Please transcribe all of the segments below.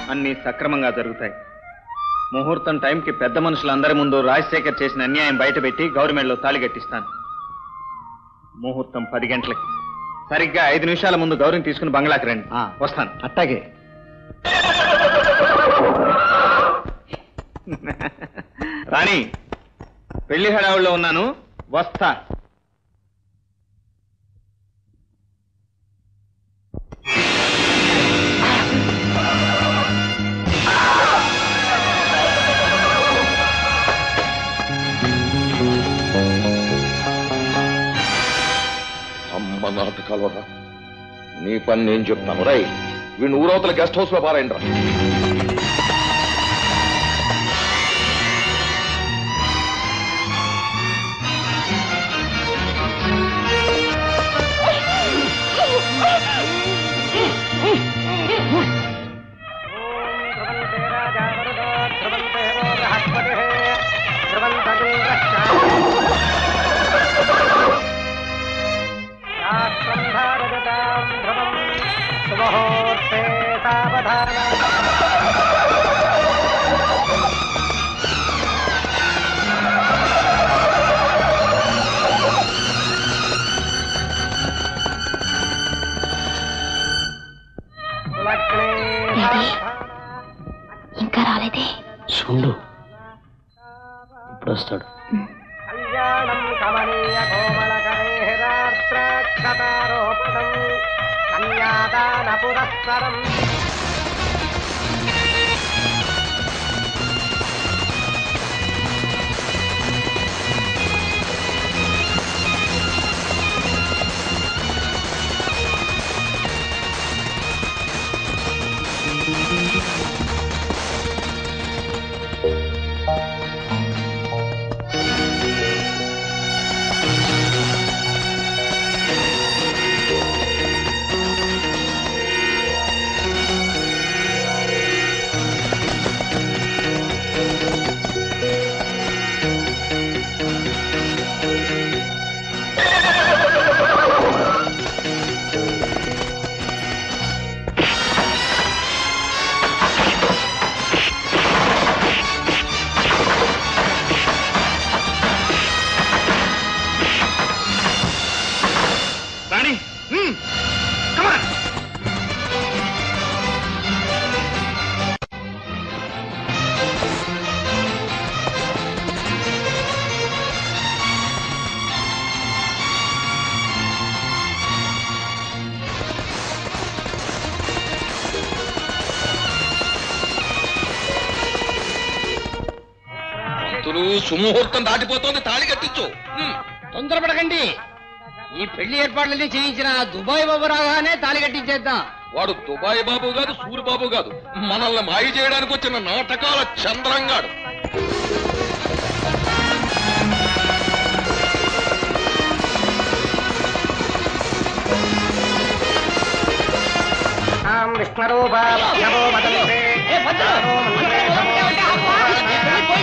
అన్ని సక్రమంగా జరుగుతాయి ముహూర్తం టైంకి పెద్ద మనుషులందరి ముందు రాజశేఖర్ చేసిన అన్యాయం బయటపెట్టి గవర్నమెంట్లో తాళి కట్టిస్తాను ముహూర్తం పది గంటలకి సరిగ్గా ఐదు నిమిషాల ముందు గౌరవం తీసుకుని బంగ్లాకి రండి వస్తాను అట్టాగే రాణి పెళ్లి హడావుల్లో ఉన్నాను వస్తా అమ్మ నాటకాలరా నీ పని నేను చెప్తాను రై వీడిని ఊరవతల గెస్ట్ హౌస్ లో పారాయండి రా సుముహూర్తే సావధాన ఇంకా రాలేదే చూడు ఇప్పుడు వస్తాడు కళ్యాణం కమనీయ కోమల కరేహరాత్రాక్షతారోపణం కన్యాదాన పురస్సరం రాణి కమాన్ పంతులు సుముహూర్తం దాటిపోతోంది తాళి కట్టించు హ్మ్. తొందరపడకండి ఈ పెళ్లి ఏర్పాట్లన్నీ చేయించిన దుబాయ్ బాబు రాగానే తాళి కట్టించేద్దాం వాడు దుబాయ్ బాబు కాదు సూరిబాబు కాదు మనల్ని మాయ చేయడానికి వచ్చిన నాటకాల చంద్రంగాడు ఆం విష్ణురూపాయ నమో మదంతే నమో మంత్రే నమో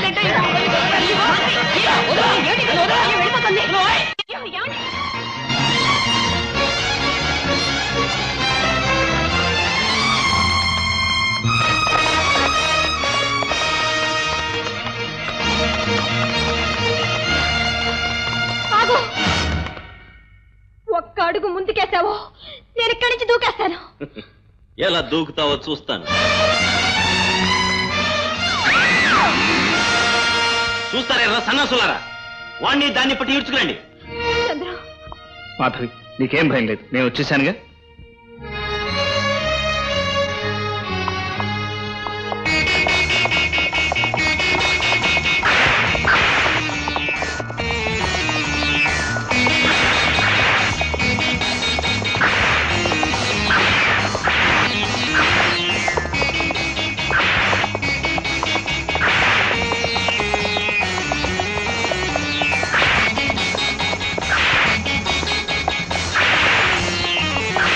ఆగు ఒక్క అడుగు ముందుకేసావో నేను ఇక్కడి నుంచి దూకేస్తాను ఎలా దూకుతావో చూస్తాను చూస్తారా సన్నాసులారా వాణ్ణి దాన్ని పట్టి ఈడ్చుకురండి చంద్ర మాధవి నీకేం భయం లేదు నేను వచ్చేసానుగా ఆ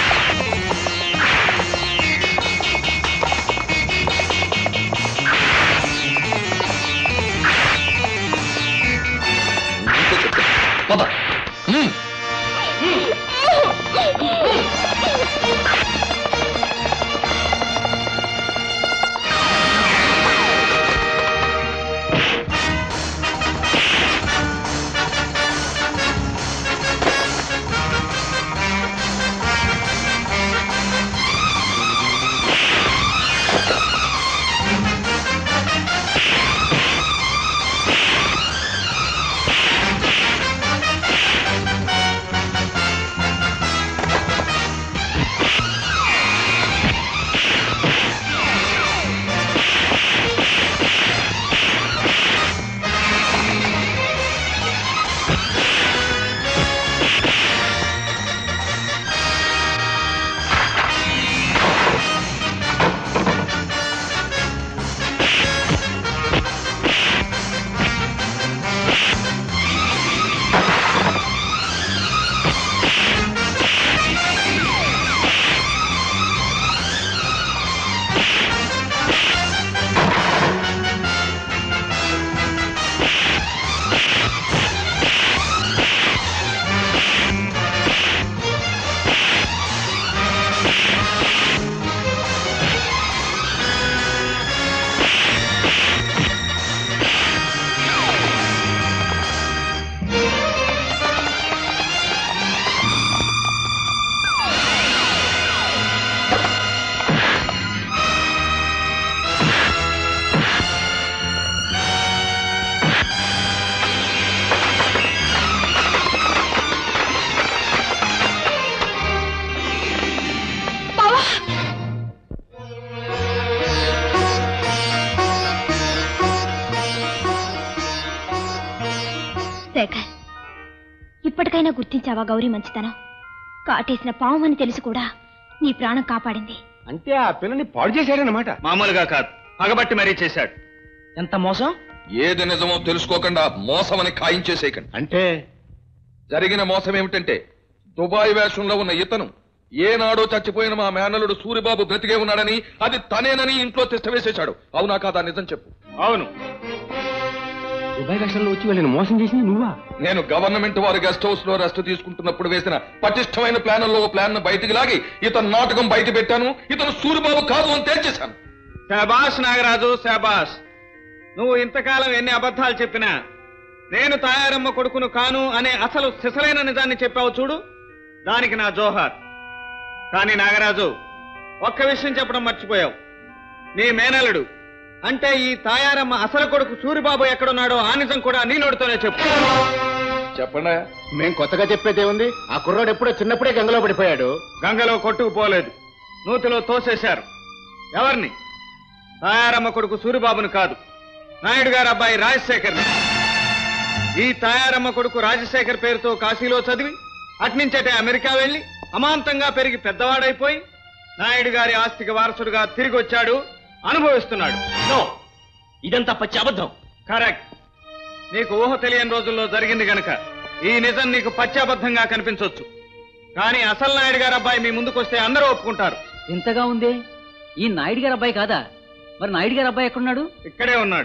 శేఖర్ ఇప్పటికైనా గుర్తించావా గౌరీ మంచితనం కాటేసిన పాము అని తెలిసి కూడా నీ ప్రాణం కాపాడింది అంటే ఆ పిల్లని పాడు చేశాడనమాట మామూలుగా కాదు పగబట్టి మరీ చేశాడు ఎంత మోసం ఏది నిజమో తెలుసుకోకుండా మోసమని ఖాయించేసేయకండి అంటే జరిగిన మోసం ఏమిటంటే దుబాయ్ వేషంలో ఉన్న ఇతను ఏనాడో చచ్చిపోయిన మా మేనలుడు సూరిబాబు బ్రతికే ఉన్నాడని అది తనేనని ఇంట్లో తిష్టవేసేశాడు అవునా కాదా నిజం చెప్పు అవును దుబాయ్ కష్టంలో వచ్చి వీళ్ళని మోసం చేసింది నువ్వా నేను గవర్నమెంట్ వారి గెస్ట్ హౌస్ లో రెస్ట్ తీసుకుంటున్నప్పుడు వేసిన పటిష్టమైన ప్లాన్లో ఓ ప్లాన్ బయటికి లాగి ఇతను నాటకం బయట పెట్టాను ఇతను సూరిబాబు కాదు అని తేల్చేశాను శాబాష్ నాగరాజు శాబాష్ నువ్వు ఇంతకాలం ఎన్ని అబద్ధాలు చెప్పినా నేను తాయారమ్మ కొడుకును కాను అనే అసలు సిసలైన నిజాన్ని చెప్పావు చూడు దానికి నా జోహార్ కానీ నాగరాజు ఒక్క విషయం చెప్పడం మర్చిపోయావు నీ మేనలుడు అంటే ఈ తాయారమ్మ అసలు కొడుకు సూరిబాబు ఎక్కడున్నాడో ఆ నిజం కూడా నీ నోటితోనే చెప్పు చెప్పండి మేం కొత్తగా చెప్పేదే ఉంది ఆ కుర్రాడు ఎప్పుడో చిన్నప్పుడే గంగలో పడిపోయాడు గంగలో కొట్టుకుపోలేదు నూతిలో తోసేశారు ఎవరిని తాయారమ్మ కొడుకు సూరిబాబును కాదు నాయుడు గారి అబ్బాయి రాజశేఖర్ని ఈ తాయారమ్మ కొడుకు రాజశేఖర్ పేరుతో కాశీలో చదివి అట్నుంచటే అమెరికా వెళ్లి అమాంతంగా పెరిగి పెద్దవాడైపోయి నాయుడు గారి ఆస్తికి వారసుడుగా తిరిగి వచ్చాడు అనుభవిస్తున్నాడు నో ఇదంతా పచ్చి అబద్ధం కరెక్ట్ నీకు ఊహ తెలియని రోజుల్లో జరిగింది గనక ఈ నిజం నీకు పచ్చాబద్ధంగా కనిపించవచ్చు కానీ అసలు నాయుడు గారి అబ్బాయి మీ ముందుకొస్తే అందరూ ఒప్పుకుంటారు ఇంతగా ఉందే ఈ నాయుడు గారి అబ్బాయి కాదా మరి నాయుడు గారి అబ్బాయి ఎక్కడున్నాడు ఇక్కడే ఉన్నాడు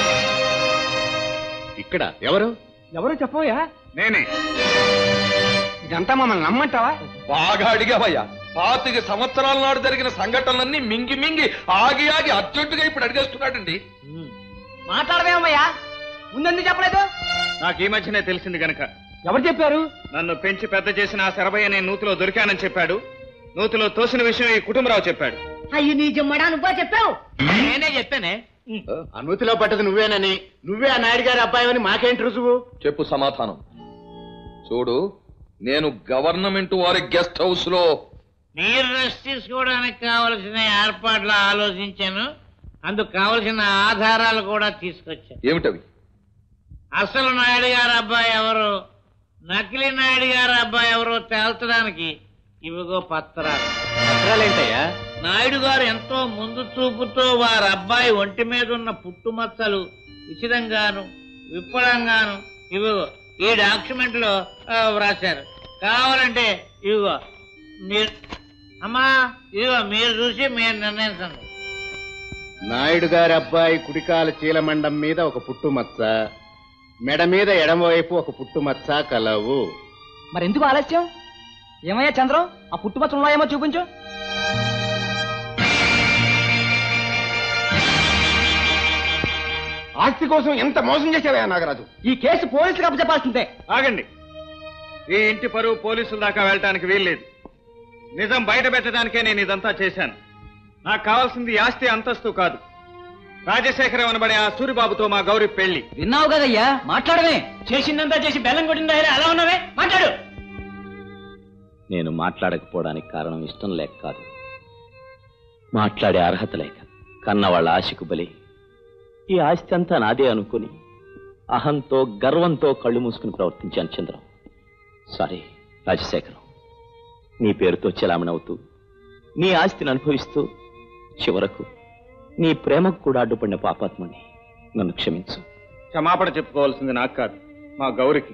ఇక్కడ ఎవరు ఎవరు చెప్పవయ్యా నేనే ఇదంతా మమ్మల్ని నమ్మంటావా బాగా అడిగావయ్యా పాతిక సంవత్సరాల నాడు జరిగిన సంఘటనలన్నీ మింగి మింగి ఆగి ఆగి అర్జెంటుగా ఇప్పుడు అడిగేస్తున్నాడండి మాట్లాడదేమయ్యా ముందెందుకు చెప్పలేదు నాకు ఈ మధ్యనే తెలిసింది గనక ఎవరు చెప్పారు నన్ను పెంచి పెద్ద చేసిన ఆ శరభయ్య నేను నూతిలో దొరికానని చెప్పాడు నూతిలో తోసిన విషయం ఈ కుటుంబరావు చెప్పాడు అయ్యి నీ జమ్మడా నువ్వా చెప్పావు నేనే చెప్పానే అనుమతిలో పట్టదు నువ్వేనని నువ్వే ఆ నాయుడు గారి అబ్బాయి అని మాకేంటి రుజువు చెప్పు సమాధానం చూడు నేను గవర్నమెంట్ వారి గెస్ట్ హౌస్ లో మీరు రెస్ట్ తీసుకోవడానికి కావలసిన ఏర్పాట్లు ఆలోచించాను అందుకు కావలసిన ఆధారాలు కూడా తీసుకొచ్చాను ఏమిటవి అసలు నాయుడు గారి అబ్బాయి ఎవరు నకిలీ నాయుడు గారి అబ్బాయి ఎవరో తేల్చడానికి ఇవిగో పత్రాలు పత్రాలేంటయ్యా నాయుడు గారు ఎంతో ముందు చూపుతో వారి అబ్బాయి ఒంటి మీద ఉన్న పుట్టుమచ్చలు విచిరంగాను విప్పడంగాను ఇవిగో ఈ డాక్యుమెంట్ లో ఆ, వ్రాశారు కావాలంటే ఇవిగో మీరు అమ్మా ఇదిగో మీరు చూసి మీరు నిర్ణయించండి నాయుడు గారి అబ్బాయి కుడికాల చీలమండం మీద ఒక పుట్టుమచ్చ మెడ మీద ఎడమవైపు ఒక పుట్టుమచ్చ కలవు మరి ఎందుకు ఆలస్యం ఏమయ్యా చంద్రం ఆ పుట్టుమచ్చలు ఉన్నాయేమో చూపించు ఆస్తి కోసం ఎంత మోసం చేశావా నాగరాజు ఈ కేసు పోలీసులకు అప్పచెప్పాల్సిందే ఆగండి ఈ ఇంటి పరువు పోలీసుల దాకా వెళ్ళటానికి వీల్లేదు నిజం బయట పెట్టడానికే నేను ఇదంతా చేశాను నాకు కావాల్సింది ఈ ఆస్తి అంతస్తు కాదు రాజశేఖరం అనబడే ఆ సూరిబాబుతో మా గౌరీ పెళ్లి విన్నావు కదయ్యా మాట్లాడమే చేసిందంతా చేసి బెల్లం కొట్టిందా అలా ఉన్నావే మాట్లాడు నేను మాట్లాడకపోవడానికి కారణం ఇష్టం లేక కాదు మాట్లాడే అర్హత లేక కన్న వాళ్ళ ఆశకు బలి ఈ ఆస్తి అంతా నాదే అనుకుని అహంతో గర్వంతో కళ్ళు మూసుకుని ప్రవర్తించాను చంద్రం సారీ రాజశేఖరం నీ పేరుతో చెలామణవుతూ నీ ఆస్తిని అనుభవిస్తూ చివరకు నీ ప్రేమకు కూడా అడ్డుపడిన పాపాత్ముని నన్ను క్షమించు క్షమాపణ చెప్పుకోవాల్సింది నాకు కాదు మా గౌరికి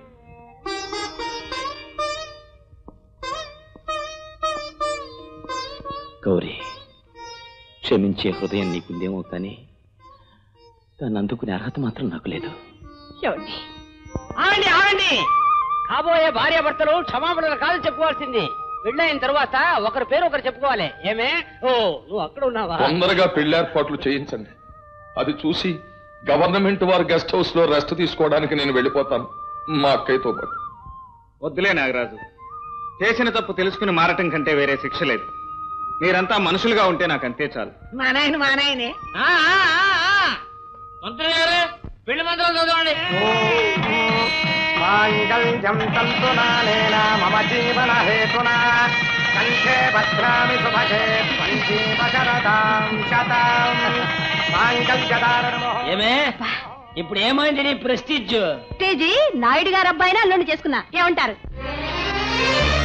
గౌరీ క్షమించే హృదయం నీకుందేమో కానీ దాన్ని అందుకునే అర్హత మాత్రం నాకు లేదు ఏమండి ఆగండి ఆగండి కాబోయే భార్యాభర్తలు క్షమాపణలు కాదు చెప్పుకోవాల్సింది పెళ్ళైన తర్వాత ఒకరి పేరు ఒకరు చెప్పుకోవాలి ఏమే ఓ నువ్వు అక్కడ ఉన్నావా తొందరగా పెళ్లి ఏర్పాట్లు చేయించండి అది చూసి గవర్నమెంట్ వారి గెస్ట్ హౌస్ లో రెస్ట్ తీసుకోవడానికి నేను వెళ్ళిపోతాను మా అక్కయ్యతో పాటు వద్దులే నాగరాజు చేసిన తప్పు తెలుసుకుని మారటం కంటే వేరే శిక్ష లేదు మీరంతా మనుషులుగా ఉంటే నాకు అంతే చాలు మా నాయన మా నాయనే ఆ, ఆ, ఆ, ఆ. మంత్రి గారు పెళ్లి మంత్రాలు చదవండి మాంగళ్యం తంతునానేన మమ జీవన హేతునా కంఠే భద్రామి సుభగే పంచీమకరదాం శతాం మాంగళ్యదారణమో ఏమే ఇప్పుడు ఏమైంది నీ ప్రెస్టీజ్ తేజీ నాయుడు గారు అబ్బాయిని అల్లుండి చేసుకున్నా ఏమంటారు